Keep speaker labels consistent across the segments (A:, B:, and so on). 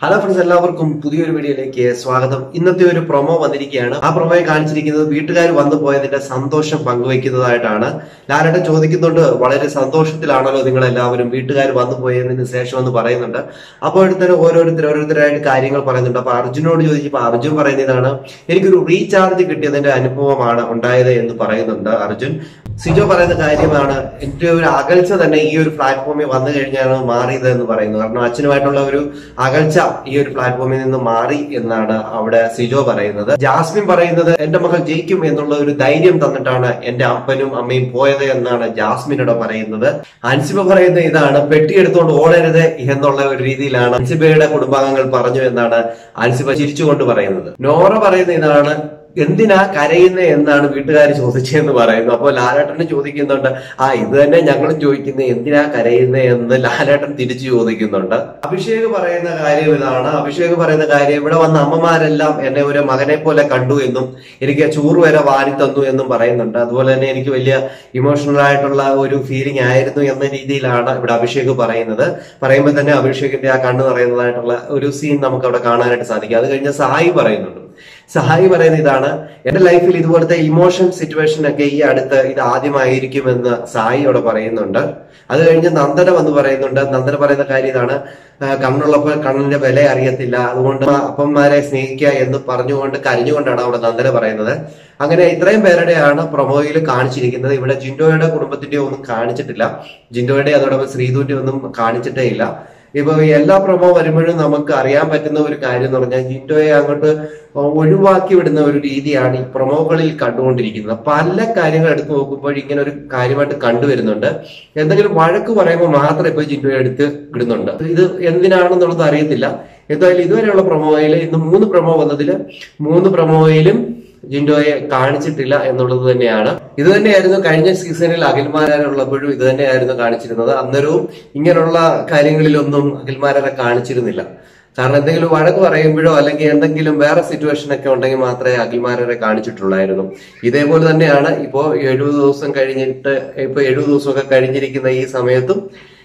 A: hello friends എല്ലാവർക്കും പുതിയൊരു വീഡിയോയിലേക്ക് സ്വാഗതം ഇന്നത്തെ ഒരു പ്രൊമോ വന്നിരിക്കുകയാണ് ആ പ്രൊമോയെ കാണിച്ചിരിക്കുന്നത് വീട്ടുകാർ വന്നു പോയതിന്റെ സന്തോഷം പങ്കുവെക്കുന്നതായിട്ടാണ് ലാലേട്ടൻ ചോദിക്കുന്നുണ്ട് വളരെ സന്തോഷത്തിലാണല്ലോ നിങ്ങൾ എല്ലാവരും വീട്ടുകാർ വന്നു പോയതിന് ശേഷം എന്ന് പറയുന്നുണ്ട് അപ്പോഴത്തേനും ഓരോരുത്തർ ഓരോരുത്തരായിട്ട് കാര്യങ്ങൾ പറയുന്നുണ്ട് അപ്പൊ അർജുനോട് ചോദിച്ചപ്പോൾ അർജുൻ പറയുന്ന ഇതാണ് എനിക്കൊരു റീചാർജ് കിട്ടിയതിന്റെ അനുഭവമാണ് ഉണ്ടായത് എന്ന് പറയുന്നുണ്ട് അർജുൻ സിജോ പറയുന്ന കാര്യമാണ് എന്റെ ഒരു അകൽച്ച തന്നെ ഈ ഒരു പ്ലാറ്റ്ഫോമിൽ വന്നു കഴിഞ്ഞാണ് മാറിയത് എന്ന് പറയുന്നു കാരണം അച്ഛനുമായിട്ടുള്ള ഒരു അകൽച്ച ഈ ഒരു പ്ലാറ്റ്ഫോമിൽ നിന്ന് മാറി എന്നാണ് അവിടെ സിജോ പറയുന്നത് ജാസ്മിൻ പറയുന്നത് എന്റെ മകൾ ജയിക്കും എന്നുള്ള ഒരു ധൈര്യം തന്നിട്ടാണ് എന്റെ അപ്പനും അമ്മയും പോയത് എന്നാണ് ജാസ്മിനോട് പറയുന്നത് അൻസിബ പറയുന്ന ഇതാണ് പെട്ടിയെടുത്തുകൊണ്ട് ഓടരുത് എന്നുള്ള ഒരു രീതിയിലാണ് അൻസിബയുടെ കുടുംബാംഗങ്ങൾ പറഞ്ഞു എന്നാണ് അൻസിബ ചിരിച്ചുകൊണ്ട് പറയുന്നത് നോറ പറയുന്ന ഇതാണ് എന്തിനാ കരയുന്ന എന്നാണ് വീട്ടുകാർ ചോദിച്ചതെന്ന് പറയുന്നു അപ്പോൾ ലാലേട്ടന് ചോദിക്കുന്നുണ്ട് ആ ഇത് തന്നെ ഞങ്ങളും ചോദിക്കുന്നത് എന്തിനാ കരയുന്ന എന്ന് ലാലേട്ടൻ തിരിച്ചു ചോദിക്കുന്നുണ്ട് അഭിഷേക് പറയുന്ന കാര്യം ഇതാണ് അഭിഷേക് പറയുന്ന കാര്യം ഇവിടെ വന്ന അമ്മമാരെല്ലാം എന്നെ ഒരു മകനെ പോലെ കണ്ടു എന്നും എനിക്ക് ചോറ് വരെ വാരി തന്നു എന്നും പറയുന്നുണ്ട് അതുപോലെ തന്നെ എനിക്ക് വലിയ ഇമോഷണൽ ആയിട്ടുള്ള ഒരു ഫീലിംഗ് ആയിരുന്നു എന്ന രീതിയിലാണ് ഇവിടെ അഭിഷേക് പറയുന്നത് പറയുമ്പോൾ തന്നെ അഭിഷേകിന്റെ ആ കണ്ണ് നിറയുന്നതായിട്ടുള്ള ഒരു സീൻ നമുക്ക് അവിടെ കാണാനായിട്ട് സാധിക്കും അത് കഴിഞ്ഞ് സായി പറയുന്നുണ്ട് സഹായി പറയുന്ന ഇതാണ് എന്റെ ലൈഫിൽ ഇതുപോലത്തെ ഇമോഷൻ സിറ്റുവേഷൻ ഒക്കെ ഈ അടുത്ത് ഇത് ആദ്യമായിരിക്കുമെന്ന് സായി അവിടെ പറയുന്നുണ്ട് അത് കഴിഞ്ഞ് നന്ദന വന്ന് പറയുന്നുണ്ട് നന്ദന പറയുന്ന കാര്യം ഇതാണ് ആ, കണ്ണുള്ളപ്പോൾ കണ്ണിന്റെ വില അറിയത്തില്ല അതുകൊണ്ട് അപ്പന്മാരെ സ്നേഹിക്കുക എന്ന് പറഞ്ഞുകൊണ്ട് കരഞ്ഞുകൊണ്ടാണ് അവിടെ നന്ദന പറയുന്നത് അങ്ങനെ ഇത്രയും പേരുടെയാണ് പ്രൊമോയിൽ കാണിച്ചിരിക്കുന്നത് ഇവിടെ ജിൻഡോയുടെ കുടുംബത്തിന്റെ ഒന്നും കാണിച്ചിട്ടില്ല ജിൻഡോയുടെ അതോടൊപ്പം ശ്രീധുവിന്റെ ഒന്നും കാണിച്ചിട്ടേ ഇല്ല ഇപ്പൊ എല്ലാ പ്രൊമോ വരുമ്പോഴും നമുക്ക് അറിയാൻ പറ്റുന്ന ഒരു കാര്യം എന്ന് പറഞ്ഞാൽ ജിൻഡോയെ അങ്ങോട്ട് ഒഴിവാക്കി വിടുന്ന ഒരു രീതിയാണ് ഈ പ്രൊമോകളിൽ കണ്ടുകൊണ്ടിരിക്കുന്നത് പല കാര്യങ്ങൾ എടുത്തു നോക്കുമ്പോൾ ഇങ്ങനെ ഒരു കാര്യമായിട്ട് കണ്ടുവരുന്നുണ്ട് എന്തെങ്കിലും വഴക്ക് പറയുമ്പോൾ മാത്രം ഇപ്പൊ ജിൻഡോയെ എടുത്ത് ഇടുന്നുണ്ട് ഇത് എന്തിനാണെന്നുള്ളത് അറിയത്തില്ല എന്തായാലും ഇതുവരെയുള്ള പ്രൊമോയിൽ ഇന്ന് മൂന്ന് പ്രൊമോ വന്നതിൽ മൂന്ന് പ്രൊമോയിലും ജിൻഡോയെ കാണിച്ചിട്ടില്ല എന്നുള്ളത് തന്നെയാണ് ഇത് തന്നെയായിരുന്നു കഴിഞ്ഞ സീസണിൽ അഖിൽമാരുള്ളപ്പോഴും ഇത് തന്നെയായിരുന്നു കാണിച്ചിരുന്നത് അന്നേരവും ഇങ്ങനെയുള്ള കാര്യങ്ങളിലൊന്നും അഖിൽമാരെ കാണിച്ചിരുന്നില്ല കാരണം എന്തെങ്കിലും വഴക്ക് പറയുമ്പോഴോ അല്ലെങ്കിൽ എന്തെങ്കിലും വേറെ സിറ്റുവേഷൻ ഒക്കെ ഉണ്ടെങ്കിൽ മാത്രമേ അഖിൽമാരെ കാണിച്ചിട്ടുള്ളായിരുന്നു ഇതേപോലെ തന്നെയാണ് ഇപ്പോ എഴുപത് ദിവസം കഴിഞ്ഞിട്ട് ഇപ്പൊ എഴുപത് ദിവസമൊക്കെ കഴിഞ്ഞിരിക്കുന്ന ഈ സമയത്തും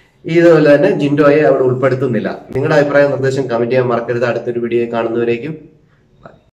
A: ഇതുപോലെ തന്നെ ജിൻഡോയെ അവിടെ ഉൾപ്പെടുത്തുന്നില്ല നിങ്ങളുടെ അഭിപ്രായ നിർദ്ദേശം കമന്റ് ചെയ്യാൻ മറക്കരുത് അടുത്തൊരു വീഡിയോ കാണുന്നവരേക്കും